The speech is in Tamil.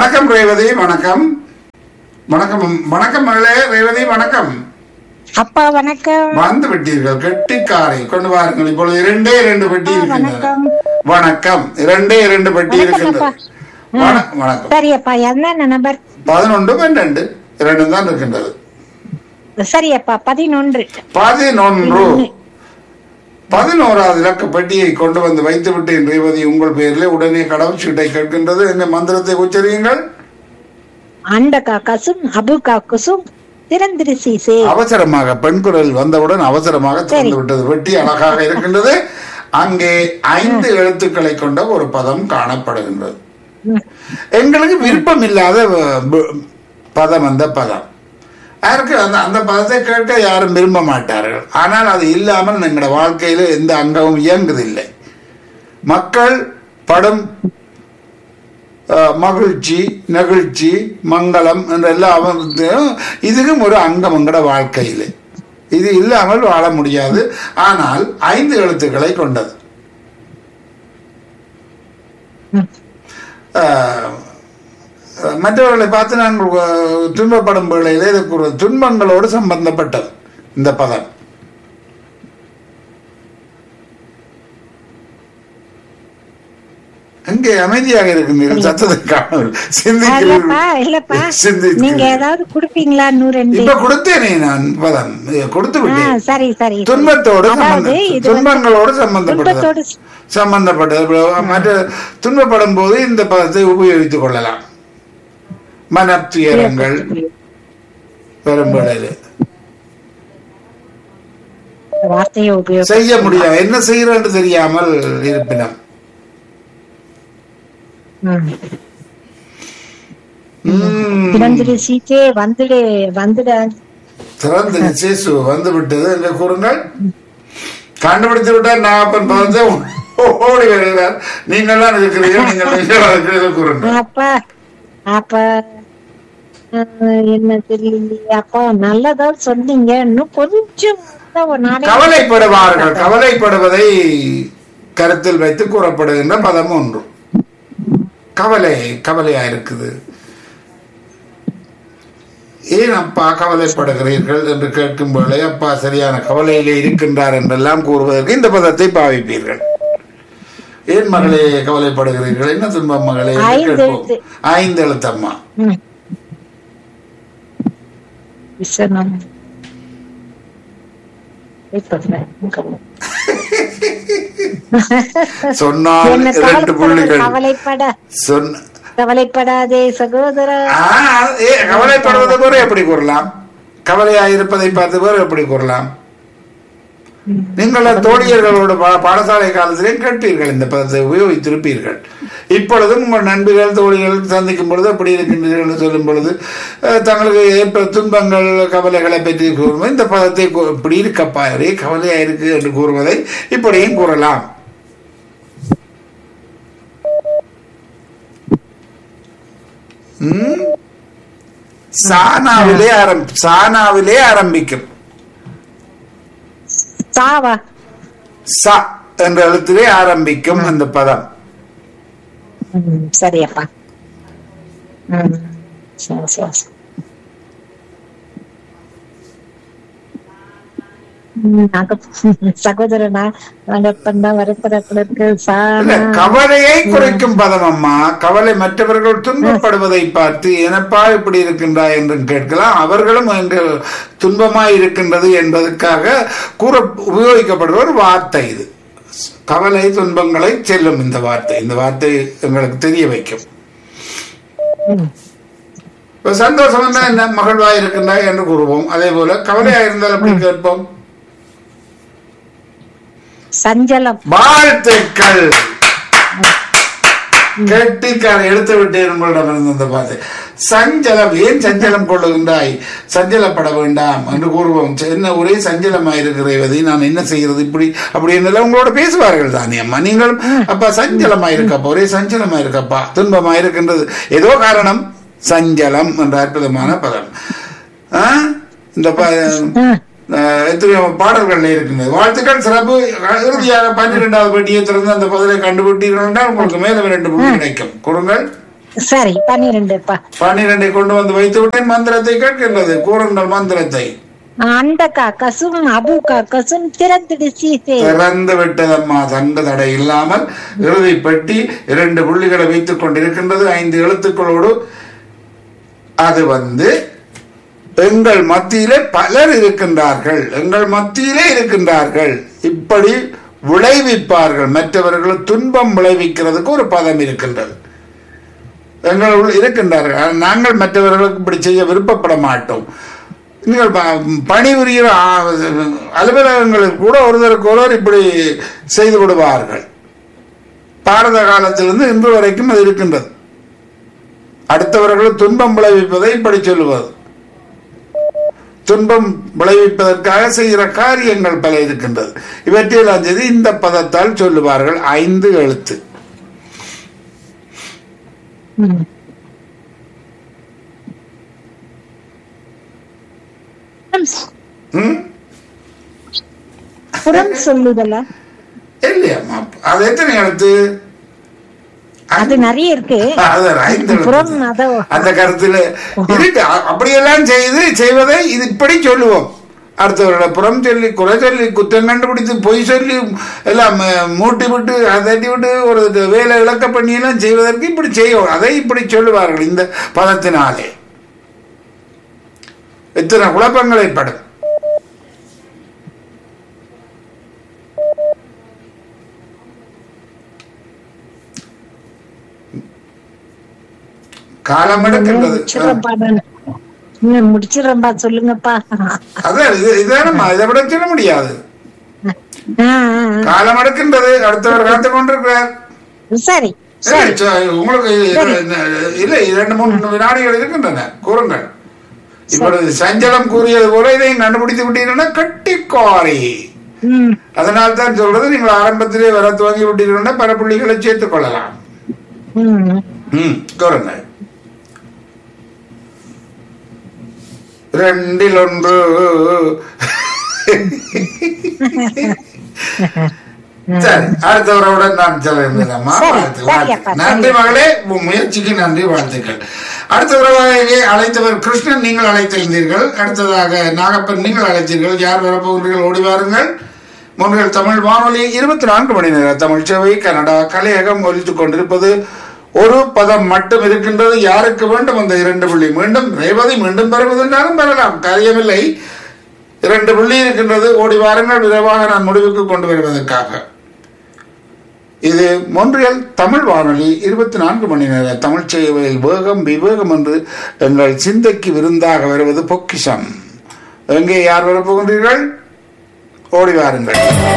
வணக்கம் ரேவதி வணக்கம் வணக்கம் வணக்கம் மகளே ரேவதி வணக்கம் அப்பா வணக்கம் வந்து விட்டீர்கள் கெட்டிக்காரை கொண்டு வாருங்கள் இப்பொழுது இரண்டே இரண்டு பெட்டி ஆ, இருக்கின்றன வணக்கம். வணக்கம் இரண்டே இரண்டு பெட்டி வணக்கம், இருக்கின்றது அப்பா. வண- வணக்கம் சரியப்பா என்ன நம்பர் பதினொன்று பன்னெண்டு இரண்டு தான் இருக்கின்றது சரியப்பா பதினொன்று பதினொன்று பதினோராவது இலக்க பெட்டியை கொண்டு வந்து வைத்து விட்டேன் ரேவதி உங்கள் பெயரில் உடனே கடவுச்சீட்டை கேட்கின்றது என்ன மந்திரத்தை உச்சரியுங்கள் அண்டகா கசும் அபுகா குசும் திறந்திரு சீசே அவசரமாக பெண் குரல் வந்தவுடன் அவசரமாக திறந்து விட்டது வெட்டி அழகாக இருக்கின்றது அங்கே ஐந்து எழுத்துக்களை கொண்ட ஒரு பதம் காணப்படுகின்றது ம். எங்களுக்கு விருப்பம் இல்லாத வ- ப- பதம் அந்த பதம் யாருக்கு அந்த அந்த பதத்தை கேட்க யாரும் விரும்ப மாட்டார்கள் ஆனால் அது இல்லாமல் எங்களோட வாழ்க்கையில எந்த அங்கமும் இயங்குதில்லை மக்கள் படும் அஹ், மகிழ்ச்சி நெகிழ்ச்சி மங்களம் என்றெல்லாம் வந்து இதுக்கும் ஒரு அங்கம் எங்கட வாழ்க்கையில் இது இல்லாமல் வாழ முடியாது ஆனால் ஐந்து எழுத்துக்களை கொண்டது ம். அஹ், மற்றவர்களை பார்த்து நான் அஹ், துன்பப்படும் வேளையிலே இதுக்கு ஒரு துன்பங்களோடு சம்பந்தப்பட்டது இந்த பதம் அங்கே அமைதியாக இருக்கின்றீர்கள் சத்தத்தை காணவில்லை இல்லப்பா இல்லப்பா சிந்திக்கிறீர்கள் சிந்திக்கிறீர்கள். நீங்க ஏதாவது குடுப்பீங்களா நூறு ரெண்டு இப்ப கொடுத்தேனே நான் பதம் கொடுத்து ஆ, விட்டேன் சரி சரி சரி. துன்பத்தோடு அதாவது சம்பந்த இது வந்து துன்பங்களோடு சம்பந்தப்பட்டது துன்பத்தோடு சம்பந்தப்பட்டது இப்ப மற்ற துன்பப்படும் போது இந்த பதத்தை உபயோகித்துக் கொள்ளலாம் மனத்துயரங்கள் வரும் வேளையில வார்த்தையை உபயோகம் செய்ய முடியாது என்ன செய்யறன்னு தெரியாமல் இருப்பினம் ம். உம், திறந்திரு சீச்சே வந்துடு வந்துட திறந்து சேசு வந்து விட்டது என்று கூறுங்கள் கண்டுபிடித்து விட்டால் நாகப்பன் பதத்தை ஓடி வருகிறார் நீங்கள்லாம் இருக்கிறீர்கள் நீங்கள் நீங்களாம் இருக்கிறீர்கள் கூறுங்கள் அப்பா அப்ப அஹ், என்ன தெரியலையே அப்பா நல்லதா சொன்னீங்க இன்னும் கொஞ்சம் தான் ஒரு நாளை கவலைப்படுவார்கள் கவலைப்படுவதை கருத்தில் வைத்து கூறப்படுகின்ற பதம் ஒன்று கவலை கவலையா இருக்குது ஏன் அப்பா கவலைப்படுகிறீர்கள் என்று கேட்கும் வேளை அப்பா சரியான கவலையிலே இருக்கின்றார் என்றெல்லாம் கூறுவதற்கு இந்த பதத்தை பாவிப்பீர்கள் ஏன் மகளே கவலைப்படுகிறீர்கள் என்ன துன்பம் மகளே என்று ஐந்து கேட்போம் எழுத்து. ஐந்து எழுத்தம்மா ம். விசனம். இப்பதான் கவலை. சொன்னால் என்ன இரண்டு கவலைப்பட புள்ளிகள் கவலைப்பட சொன்ன கவலைப்படாதே சகோதரா ஆ, ஏ, கவலைப்படுவது போல எப்படி கூறலாம் கவலையாயிருப்பதை பார்த்து போல எப்படி கூறலாம் நீங்கள் தோழியர்களோட பா- பாடசாலை காலத்திலே கேட்பீர்கள் இந்த பதத்தை உபயோகித்திருப்பீர்கள் இப்பொழுதும் உங்கள் நண்பர்கள் தோழிகள் சந்திக்கும் பொழுது அப்படி இருக்கின்றீர்கள் என்று சொல்லும் பொழுது அஹ், தங்களுக்கு ஏற்ப துன்பங்கள் கவலைகளை பற்றி கூறும்போது இந்த பதத்தை கூ- இப்படி இருக்கப்பா ஒரே கவலையா இருக்கு என்று கூறுவதை இப்படியும் கூறலாம் ம்? சானாவிலே ஆரம் சானாவிலே ஆரம்பிக்கும் சாவா ச என்ற எழுத்திலே ஆரம்பிக்கும் அந்த பதம் ம், சரியப்பா ம், சரி, சரி, சரி. ம், நாங்க சகோதரனா நாங்க இப்பதான் வரப்படக்கு இல்ல, சாணா கவலையை குறைக்கும் பதம் அம்மா கவலை மற்றவர்கள் துன்பப்படுவதை பார்த்து எனப்பா இப்படி இருக்கின்றாய் என்று கேட்கலாம் அவர்களும் எங்க துன்பமாய் இருக்கின்றது என்பதற்காக கூற உபயோகிக்கப்படுற ஒரு வார்த்தை இது கவலை துன்பங்களை செல்லும் இந்த வார்த்தை இந்த வார்த்தை எங்களுக்கு தெரிய வைக்கும் ம். இப்ப சந்தோஷம் இருந்தா என்ன மகிழ்வாய் இருக்கின்றாய் என்று கூறுவோம் அதே போல கவலையா இருந்தால் எப்படி கேட்போம் சஞ்சலம் வாழ்த்துக்கள் கெட்டிக்கார எடுத்து விட்டேன் உங்களிடம் இருந்து அந்த பார்த்து சஞ்சலம் ஏன் சஞ்சலம் கொள்ளுகின்றாய் சஞ்சலப்பட வேண்டாம் என்று கூறுவோம் என்ன ஒரே சஞ்சலமாயிருக்கிறதை நான் என்ன செய்யறது இப்படி அப்படி என்னெல்லாம் உங்களோட பேசுவார்கள் தானே அம்மா நீங்களும் அப்பா சஞ்சலமாயிருக்கப்பா ஒரே சஞ்சலமாயிருக்கப்பா துன்பமாயிருக்கின்றது ஏதோ காரணம் சஞ்சலம் என்ற அற்புதமான பதம் ஆ? இந்த ப- ம். அஹ் எத்தனையோ பாடல்கள் இருக்கின்றது வாழ்த்துக்கள் சிறப்பு இறுதியாக பன்னிரெண்டாவது பெட்டியை திறந்து அந்த பதிலை கண்டுபிட்டீர்கள் என்றால் உங்களுக்கு மேலும் இரண்டு புள்ளி கிடைக்கும் கொடுங்கள் சரி பன்னிரெண்டுப்பா பன்னிரெண்டை கொண்டு வந்து வைத்து விட்டேன் மந்திரத்தை கேட்கின்றது கூறுங்கள் மந்திரத்தை அண்டக்கா கசும் அபுக்கா கசும் திறந்துடு சீசே திறந்து விட்டதம்மா தங்க தடை இல்லாமல் இறுதி பெட்டி இரண்டு புள்ளிகளை வைத்துக் கொண்டிருக்கின்றது ஐந்து எழுத்துக்களோடு அது வந்து எங்கள் மத்தியிலே பலர் இருக்கின்றார்கள் எங்கள் மத்தியிலே இருக்கின்றார்கள் இப்படி விளைவிப்பார்கள் மற்றவர்கள் துன்பம் விளைவிக்கிறதுக்கு ஒரு பதம் இருக்கின்றது எங்களுள் இருக்கின்றார்கள் ஆனால் நாங்கள் மற்றவர்களுக்கு இப்படி செய்ய விருப்பப்பட மாட்டோம் நீங்கள் ப- பணிபுரிகிற ஆ- அலுவலகங்களில் கூட ஒருவருக்கு ஒருவர் இப்படி செய்து விடுவார்கள் பாரத காலத்திலிருந்து இன்று வரைக்கும் அது இருக்கின்றது அடுத்தவர்கள் துன்பம் விளைவிப்பதை இப்படி சொல்லுவது துன்பம் விளைவிப்பதற்காக செய்கிற காரியங்கள் பல இருக்கின்றது இவற்றில் அஞ்சது இந்த பதத்தால் சொல்லுவார்கள் ஐந்து எழுத்து ம். ம்? புறம் சொல்லுதலா இல்லையாம்மா அது எத்தனை எழுத்து அது நிறைய இருக்கு அது ஐந்து எழுத்து. புறம் அத அந்த கருத்துல இருக்கு அ- அப்படியெல்லாம் செய்து செய்வதை இது இப்படி சொல்லுவோம் அடுத்தவரோட புறம் சொல்லி குறை சொல்லி குற்றம் கண்டுபிடித்து பொய் சொல்லி எல்லாம் அஹ், மூட்டி விட்டு அதை தட்டி விட்டு ஒரு இது வேலை இழக்க பண்ணி எல்லாம் செய்வதற்கு இப்படி செய்யும் அதை இப்படி சொல்லுவார்கள் இந்த பதத்தினாலே எத்தனை குழப்பங்கள் ஏற்படும் காலம் எடுக்கின்றது முடிச்சிடறேன்ப்பா நான். இன்னும் முடிச்சிடறேன்பா சொல்லுங்கப்பா அதான் இது இதானம்மா இதை விட சொல்ல முடியாது ஆ, ஆ, காலம் எடுக்கின்றது அடுத்தவர் காத்துக் கொண்டிருக்கிறார் ஆ. சரி இல்லை, ச- உங்களுக்கு இது- இல்லை இரண்டு மூணு வினாடிகள் இருக்கின்றன கூறுங்கள் இப்பொழுது சஞ்சலம் கூறியது போல இதையும் கண்டுபிடித்து விட்டீங்கன்னா கட்டிக்காரி ம் அதனால் தான் சொல்றது நீங்கள் ஆரம்பத்திலே வர துவங்கி விட்டீங்கன்னா பல புள்ளிகளை சேர்த்துக் கொள்ளலாம் ம் ம் கூறுங்கள் ரெண்டில் ஒன்று சரி அடுத்த உறவுடன் நான் செல்கின்றேன்மா சரி, வாழ்த்து, சரி வாழ்த்து. அப்பா, நன்றி மகளே உன் முயற்சிக்கு நன்றி வாழ்த்துக்கள் அடுத்த உறவாக அழைத்தவர் கிருஷ்ணன் நீங்கள் அழைத்திருந்தீர்கள் அடுத்ததாக நாகப்பன் நீங்கள் அழைத்தீர்கள் யார் வரப்போகிறீர்கள் ஓடி வாருங்கள் முன்கள் தமிழ் வானொலி இருபத்தி நான்கு மணி நேர தமிழ் சேவை கனடா கலையகம் ஒலித்துக் கொண்டிருப்பது ஒரு பதம் மட்டும் இருக்கின்றது யாருக்கு வேண்டும் அந்த இரண்டு புள்ளி மீண்டும் ரேவதி மீண்டும் பெறுவதென்றாலும் பெறலாம் காரியமில்லை இரண்டு புள்ளி இருக்கின்றது ஓடி வாருங்கள் விரைவாக நான் முடிவுக்கு கொண்டு வருவதற்காக இது மொன்றியல் தமிழ் வானொலி இருபத்தி நான்கு மணி நேர தமிழ் சேவையில் வேகம் விவேகம் என்று எங்கள் சிந்தைக்கு விருந்தாக வருவது பொக்கிஷம் எங்கே யார் வரப்போகின்றீர்கள் ஓடி வாருங்கள்